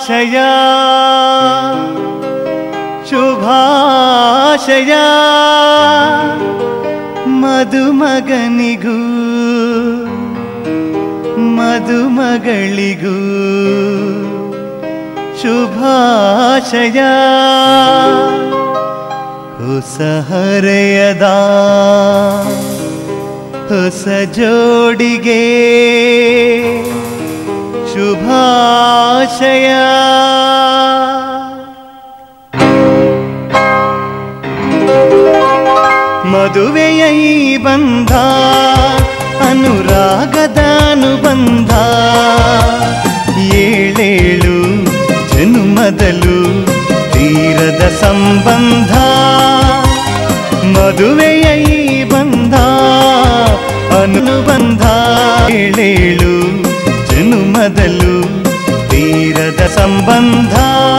ಶುಭಾಶಯ ಶುಭಾಶಯ ಮದುಮಗನಿಗೂ ಮದುಮಗಳಿಗೂ ಶುಭಾಶಯ ಹೊಸ ಹರೆಯದ ಹೊಸ ಜೋಡಿಗೆ ಶುಭಾಶಯ ಮದುವೆಯ ಈ ಬಂಧ ಅನುರಾಗದ ಅನುಬಂಧ ಏಳೇಳು ಜನುಮದಲು ತೀರದ ಸಂಬಂಧ ಮದುವೆಯ ಈ ಬಂಧ ಅನುಬಂಧ ಏಳೇಳು ಜನುಮದಲು ತೀರದ ಸಂಬಂಧ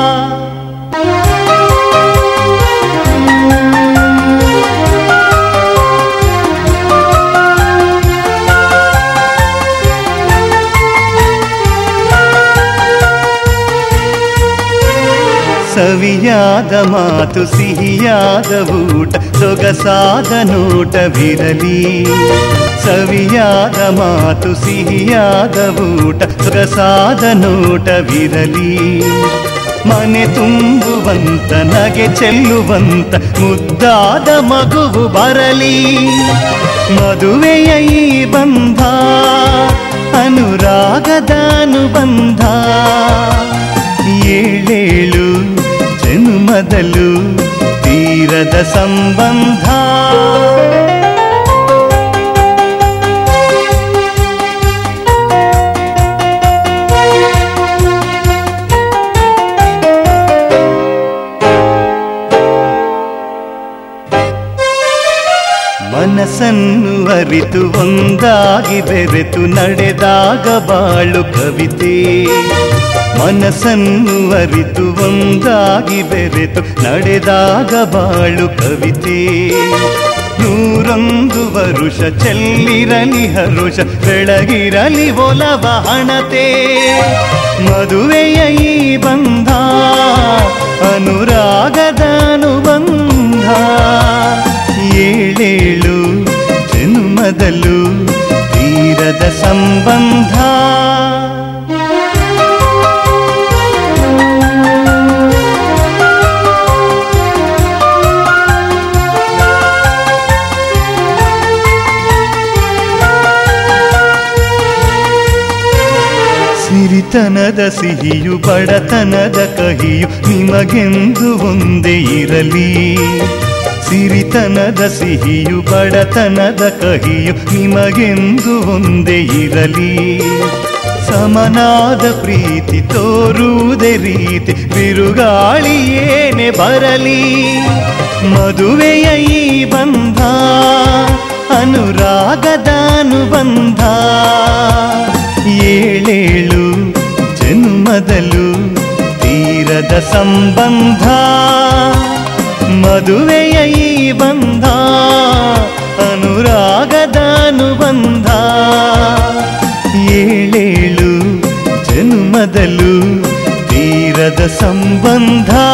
ಸವಿಯಾದ ಮಾತು ಸಿಹಿಯಾದ ಊಟ ಸೊಗಸಾದ ನೋಟವಿರಲಿ ಸವಿಯಾದ ಮಾತು ಸಿಹಿಯಾದ ಊಟ ಸೊಗಸಾದ ನೋಟವಿರಲಿ ಮನೆ ತುಂಬುವಂತ ನಗೆ ಚೆಲ್ಲುವಂತ ಮುದ್ದಾದ ಮಗುವು ಬರಲಿ ಮದುವೆಯ ಈ ಬಂಧ ಅನುರಾಗದ ಅನುಬಂಧ ಏಳೇಳು ಜನುಮದಲು ತೀರದ ಸಂಬಂಧ ಮನಸ್ಸನ್ನು ಅರಿತು ಒಂದಾಗಿ ಬೆರೆತು ನಡೆದಾಗ ಬಾಳು ಕವಿತೆ ಮನಸ್ಸನ್ನು ಅರಿತು ಒಂದಾಗಿ ಬೆರೆತು ನಡೆದಾಗ ಬಾಳು ಕವಿತೆ ನೂರೊಂದು ವರುಷ ಚೆಲ್ಲಿರಲಿ ಹರುಷ ಬೆಳಗಿರಲಿ ಒಲವ ಹಣತೆ ಮದುವೆಯ ಈ ಬಂಧ ಅನುರಾಗದ ಅನುಬಂಧ ಏಳೇಳು ಜನ್ಮದಲ್ಲೂ ತೀರದ ಸಂಬಂಧ ಸಿರಿತನದ ಸಿಹಿಯು ಬಡತನದ ಕಹಿಯು ನಿಮಗೆಂದು ಒಂದೇ ಇರಲಿ ಸಿರಿತನದ ಸಿಹಿಯು ಬಡತನದ ಕಹಿಯು ನಿಮಗೆಂದು ಒಂದೇ ಇರಲಿ ಸಮನಾದ ಪ್ರೀತಿ ತೋರುವುದೇ ರೀತಿ ಬಿರುಗಾಳಿ ಏನೇ ಬರಲಿ ಮದುವೆಯ ಈ ಬಂಧ ಅನುರಾಗದ ಅನುಬಂಧ ಏಳೇಳು ಜನ್ಮದಲು ತೀರದ ಸಂಬಂಧ ಮದುವೆಯ ಈ ಬಂಧ ಅನುರಾಗದ ಅನುಬಂಧ ಏಳೇಳು ಜನ್ಮದಲು ತೀರದ ಸಂಬಂಧ